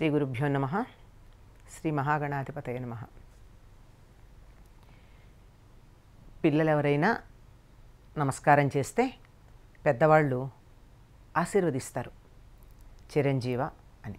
శ్రీ గురుభ్యో నమ శ్రీ మహాగణాధిపతయ నమ పిల్లలు ఎవరైనా నమస్కారం చేస్తే పెద్దవాళ్ళు ఆశీర్వదిస్తారు చిరంజీవ అని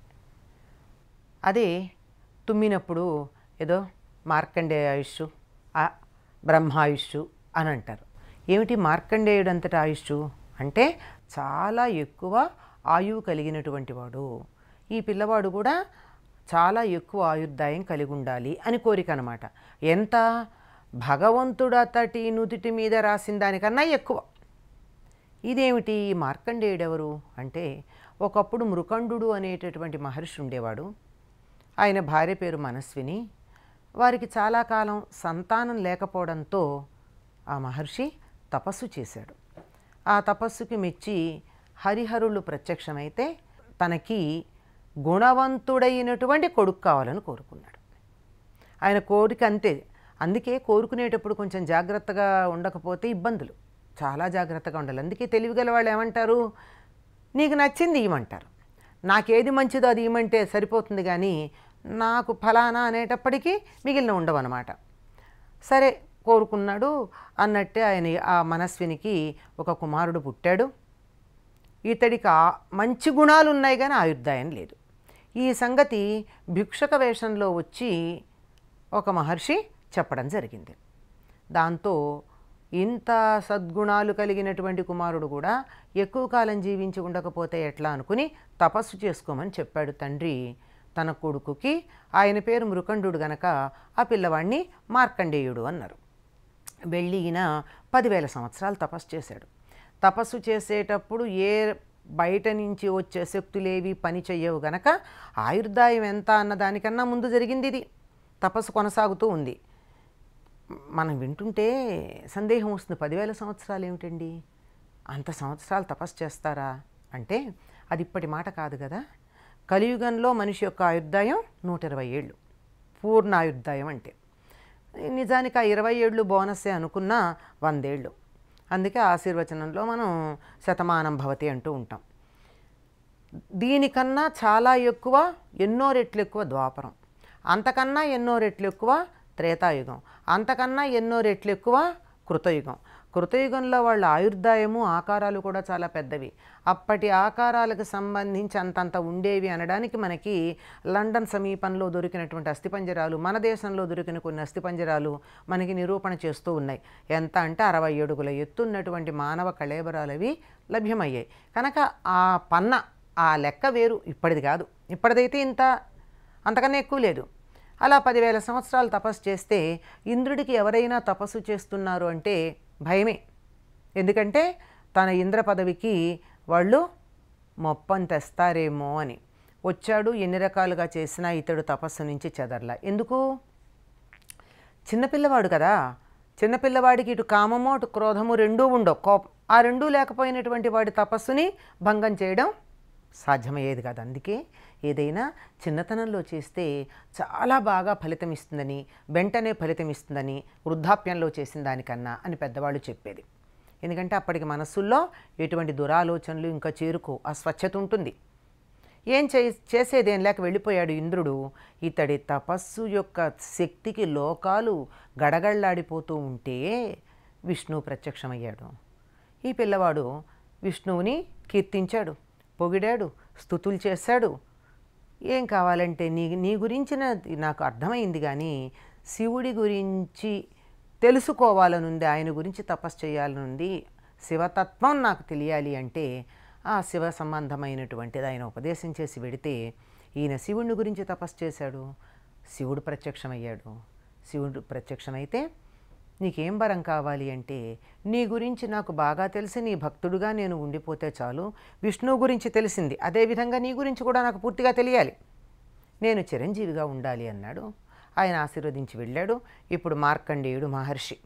అదే తుమ్మినప్పుడు ఏదో మార్కండేయ ఆయుష్ ఆ బ్రహ్మాయుష్ అని అంటారు ఏమిటి మార్కండేయుడు అంతటి ఆయుష్ అంటే చాలా ఎక్కువ ఆయువు కలిగినటువంటి వాడు ఈ పిల్లవాడు కూడా చాలా ఎక్కువ ఆయుర్దాయం కలిగి ఉండాలి అని కోరిక అనమాట ఎంత భగవంతుడు అతటి నుదుటి మీద రాసిన దానికన్నా ఎక్కువ ఇదేమిటి ఈ మార్కండేయుడు ఎవరు అంటే ఒకప్పుడు మృకండు అనేటటువంటి మహర్షి ఉండేవాడు ఆయన భార్య పేరు మనస్విని వారికి చాలా కాలం సంతానం లేకపోవడంతో ఆ మహర్షి తపస్సు చేశాడు ఆ తపస్సుకి మెచ్చి హరిహరులు ప్రత్యక్షమైతే తనకి గుణవంతుడైనటువంటి కొడుకు కావాలని కోరుకున్నాడు ఆయన కోరిక అంతే అందుకే కోరుకునేటప్పుడు కొంచెం జాగ్రత్తగా ఉండకపోతే ఇబ్బందులు చాలా జాగ్రత్తగా ఉండాలి అందుకే తెలివిగల వాళ్ళు ఏమంటారు నీకు నచ్చింది ఇవ్వమంటారు నాకేది మంచిదో అది ఇవ్వమంటే సరిపోతుంది కానీ నాకు ఫలానా అనేటప్పటికీ మిగిలిన ఉండవు అనమాట సరే కోరుకున్నాడు అన్నట్టే ఆయన ఆ మనస్వినికి ఒక కుమారుడు పుట్టాడు ఇతడికి ఆ మంచి గుణాలు ఉన్నాయి కానీ ఆయుర్దాయం లేదు ఈ సంగతి భిక్షక వేషంలో వచ్చి ఒక మహర్షి చెప్పడం జరిగింది దాంతో ఇంత సద్గుణాలు కలిగినటువంటి కుమారుడు కూడా ఎక్కువ కాలం జీవించి ఉండకపోతే ఎట్లా అనుకుని తపస్సు చేసుకోమని చెప్పాడు తండ్రి తన కొడుకుకి ఆయన పేరు మృకండు గనక ఆ పిల్లవాడిని మార్కండేయుడు అన్నారు వెళ్ళి ఈయన పదివేల సంవత్సరాలు తపస్సు చేశాడు తపస్సు చేసేటప్పుడు ఏ బయట నుంచి వచ్చే శక్తులేవి పని చెయ్యవు గనక ఆయుర్దాయం ఎంత అన్న దానికన్నా ముందు జరిగింది ఇది తపస్సు కొనసాగుతూ ఉంది మనం వింటుంటే సందేహం వస్తుంది పదివేల సంవత్సరాలు ఏమిటండి అంత సంవత్సరాలు తపస్సు చేస్తారా అంటే అది ఇప్పటి మాట కాదు కదా కలియుగంలో మనిషి యొక్క ఆయుర్దాయం నూట ఇరవై ఏళ్ళు పూర్ణ ఆయుర్దాయం అంటే నిజానికి ఆ ఇరవై ఏళ్ళు బోనస్సే అనుకున్న వందేళ్ళు అందుకే ఆశీర్వచనంలో మనం శతమానం భవతి అంటూ ఉంటాం దీనికన్నా చాలా ఎక్కువ ఎన్నో రెట్లు ఎక్కువ ద్వాపరం అంతకన్నా ఎన్నో రెట్లు ఎక్కువ త్రేతాయుగం అంతకన్నా ఎన్నో రెట్లు ఎక్కువ కృతయుగం కృతయుగంలో వాళ్ళ ఆయుర్దాయము ఆకారాలు కూడా చాలా పెద్దవి అప్పటి ఆకారాలకు సంబంధించి అంతంత ఉండేవి అనడానికి మనకి లండన్ సమీపంలో దొరికినటువంటి అస్థిపంజరాలు మన దేశంలో దొరికిన కొన్ని అస్థిపంజరాలు మనకి నిరూపణ చేస్తూ ఉన్నాయి ఎంత అంటే అరవై అడుగుల ఎత్తున్నటువంటి మానవ కళేబరాలవి లభ్యమయ్యాయి కనుక ఆ పన్న ఆ లెక్క వేరు ఇప్పటిది కాదు ఇప్పటిదైతే ఇంత అంతకన్నా ఎక్కువ లేదు అలా పదివేల సంవత్సరాలు తపస్సు చేస్తే ఇంద్రుడికి ఎవరైనా తపస్సు చేస్తున్నారు అంటే భయమే ఎందుకంటే తన ఇంద్ర పదవికి వాళ్ళు మొప్పం తెస్తారేమో అని వచ్చాడు ఎన్ని రకాలుగా చేసినా ఇతడు తపస్సు నుంచి చెదర్లా ఎందుకు చిన్నపిల్లవాడు కదా చిన్నపిల్లవాడికి ఇటు కామము అటు క్రోధము రెండూ ఉండవు కోపం ఆ రెండూ లేకపోయినటువంటి వాడి తపస్సుని భంగం చేయడం సాధ్యమయ్యేది కాదు అందుకే ఏదైనా చిన్నతనంలో చేస్తే చాలా బాగా ఫలితం ఇస్తుందని వెంటనే ఫలితం ఇస్తుందని వృద్ధాప్యంలో చేసిన దానికన్నా అని పెద్దవాళ్ళు చెప్పేది ఎందుకంటే అప్పటికి మనస్సుల్లో ఎటువంటి దురాలోచనలు ఇంకా చేరుకో ఆ స్వచ్ఛత ఉంటుంది ఏం చే చేసేదేం లేక వెళ్ళిపోయాడు ఇంద్రుడు ఇతడి తపస్సు యొక్క శక్తికి లోకాలు గడగళ్ళాడిపోతూ ఉంటే విష్ణువు ప్రత్యక్షమయ్యాడు ఈ పిల్లవాడు విష్ణువుని కీర్తించాడు పొగిడాడు స్థుతులు చేశాడు ఏం కావాలంటే నీ నీ గురించిన నాకు అర్థమైంది కానీ శివుడి గురించి తెలుసుకోవాలనుంది ఆయన గురించి తపస్సు చేయాలనుంది శివతత్వం నాకు తెలియాలి అంటే ఆ శివ సంబంధమైనటువంటిది ఆయన ఉపదేశం చేసి వెడితే ఈయన శివుడిని గురించి తపస్సు చేశాడు శివుడు ప్రత్యక్షమయ్యాడు శివుడు ప్రత్యక్షమైతే నీకేం వరం కావాలి అంటే నీ గురించి నాకు బాగా తెలిసి నీ భక్తుడుగా నేను ఉండిపోతే చాలు విష్ణువు గురించి తెలిసింది అదేవిధంగా నీ గురించి కూడా నాకు పూర్తిగా తెలియాలి నేను చిరంజీవిగా ఉండాలి అన్నాడు ఆయన ఆశీర్వదించి వెళ్ళాడు ఇప్పుడు మార్కండేయుడు మహర్షి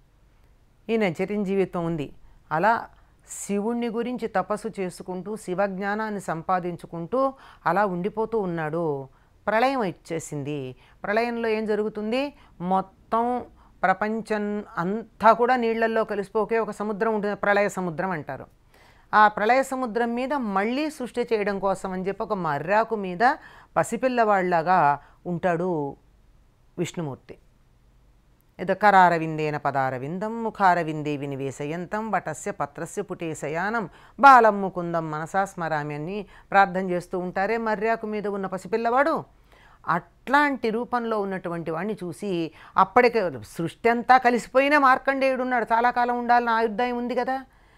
ఈయన చిరంజీవిత్వం ఉంది అలా శివుణ్ణి గురించి తపస్సు చేసుకుంటూ శివజ్ఞానాన్ని సంపాదించుకుంటూ అలా ఉండిపోతూ ఉన్నాడు ప్రళయం వచ్చేసింది ప్రళయంలో ఏం జరుగుతుంది మొత్తం ప్రపంచం అంతా కూడా నీళ్లల్లో కలిసిపోకే ఒక సముద్రం ఉంటుంది ప్రళయ సముద్రం అంటారు ఆ ప్రళయ సముద్రం మీద మళ్ళీ సృష్టి చేయడం కోసం అని చెప్పి ఒక మర్రాకు మీద పసిపిల్లవాళ్లాగా ఉంటాడు విష్ణుమూర్తి ఇది కరారవిందేన పదారవిందం ముఖారవిందే వినివేశయంతం వటస్య పత్రస్య పుటేశయానం బాలం ముకుందం మనసా స్మరామి అని ప్రార్థన చేస్తూ ఉంటారే మర్యాకు మీద ఉన్న పసిపిల్లవాడు అట్లాంటి రూపంలో ఉన్నటువంటి వాడిని చూసి అప్పటికే సృష్టి అంతా కలిసిపోయిన మార్కండేయుడు ఉన్నాడు చాలా కాలం ఉండాలని ఆయుర్దాయం ఉంది కదా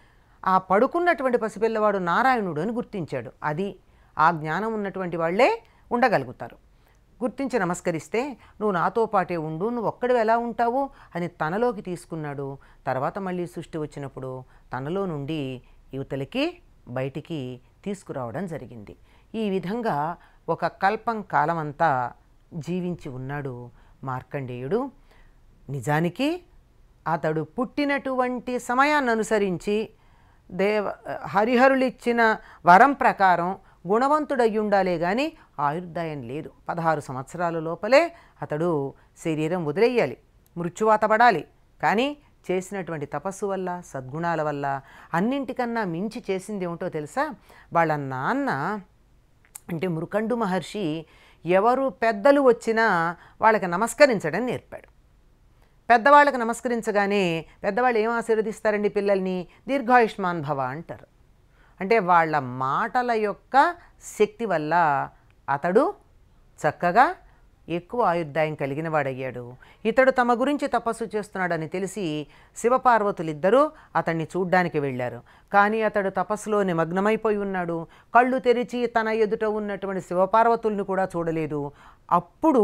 ఆ పడుకున్నటువంటి పసిపిల్లవాడు నారాయణుడు అని గుర్తించాడు అది ఆ జ్ఞానం ఉన్నటువంటి వాళ్ళే ఉండగలుగుతారు గుర్తించి నమస్కరిస్తే నువ్వు నాతో పాటే ఉండు నువ్వు ఒక్కడు ఎలా ఉంటావు అని తనలోకి తీసుకున్నాడు తర్వాత మళ్ళీ సృష్టి వచ్చినప్పుడు తనలో నుండి యువతలకి బయటికి తీసుకురావడం జరిగింది ఈ విధంగా ఒక కల్పం కాలమంతా జీవించి ఉన్నాడు మార్కండేయుడు నిజానికి అతడు పుట్టినటువంటి సమయాన్ని అనుసరించి దేవ హరిహరులిచ్చిన వరం ప్రకారం గుణవంతుడయ్యి ఉండాలే కానీ ఆయుర్దాయం లేదు పదహారు సంవత్సరాల లోపలే అతడు శరీరం వదిలేయాలి మృత్యువాత పడాలి కానీ చేసినటువంటి తపస్సు వల్ల సద్గుణాల వల్ల అన్నింటికన్నా మించి చేసింది ఏమిటో తెలుసా వాళ్ళ నాన్న అంటే మృకండు మహర్షి ఎవరు పెద్దలు వచ్చినా వాళ్ళకి నమస్కరించడం నేర్పాడు పెద్దవాళ్ళకి నమస్కరించగానే పెద్దవాళ్ళు ఏం ఆశీర్వదిస్తారండి పిల్లల్ని దీర్ఘాయుష్మాన్ భవ అంటారు అంటే వాళ్ళ మాటల యొక్క శక్తి వల్ల అతడు చక్కగా ఎక్కువ ఆయుర్దాయం కలిగిన వాడయ్యాడు ఇతడు తమ గురించి తపస్సు చేస్తున్నాడని తెలిసి శివపార్వతులిద్దరూ అతన్ని చూడ్డానికి వెళ్ళారు కానీ అతడు తపస్సులో నిమగ్నమైపోయి ఉన్నాడు కళ్ళు తెరిచి తన ఎదుట ఉన్నటువంటి శివపార్వతుల్ని కూడా చూడలేదు అప్పుడు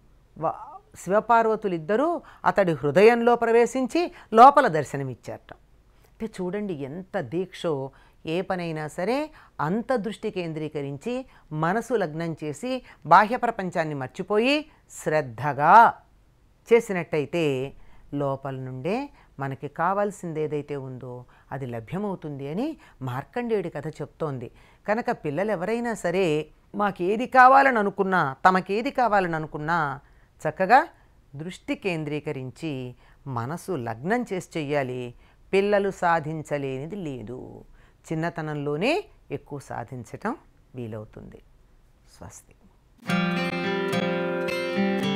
వ- శివపార్వతులిద్దరూ అతడి హృదయంలో ప్రవేశించి లోపల దర్శనమిచ్చారట అంటే చూడండి ఎంత దీక్షో ఏ పనైనా సరే అంత దృష్టి కేంద్రీకరించి మనసు లగ్నం చేసి బాహ్య ప్రపంచాన్ని మర్చిపోయి శ్రద్ధగా చేసినట్టయితే లోపల నుండే మనకి కావాల్సింది ఏదైతే ఉందో అది లభ్యమవుతుంది అని మార్కండేయుడి కథ చెప్తోంది కనుక పిల్లలు ఎవరైనా సరే మాకేది కావాలని అనుకున్నా తమకేది కావాలని అనుకున్నా చక్కగా దృష్టి కేంద్రీకరించి మనసు లగ్నం చేసి చెయ్యాలి పిల్లలు సాధించలేనిది లేదు చిన్నతనంలోనే ఎక్కువ సాధించటం వీలవుతుంది స్వస్తి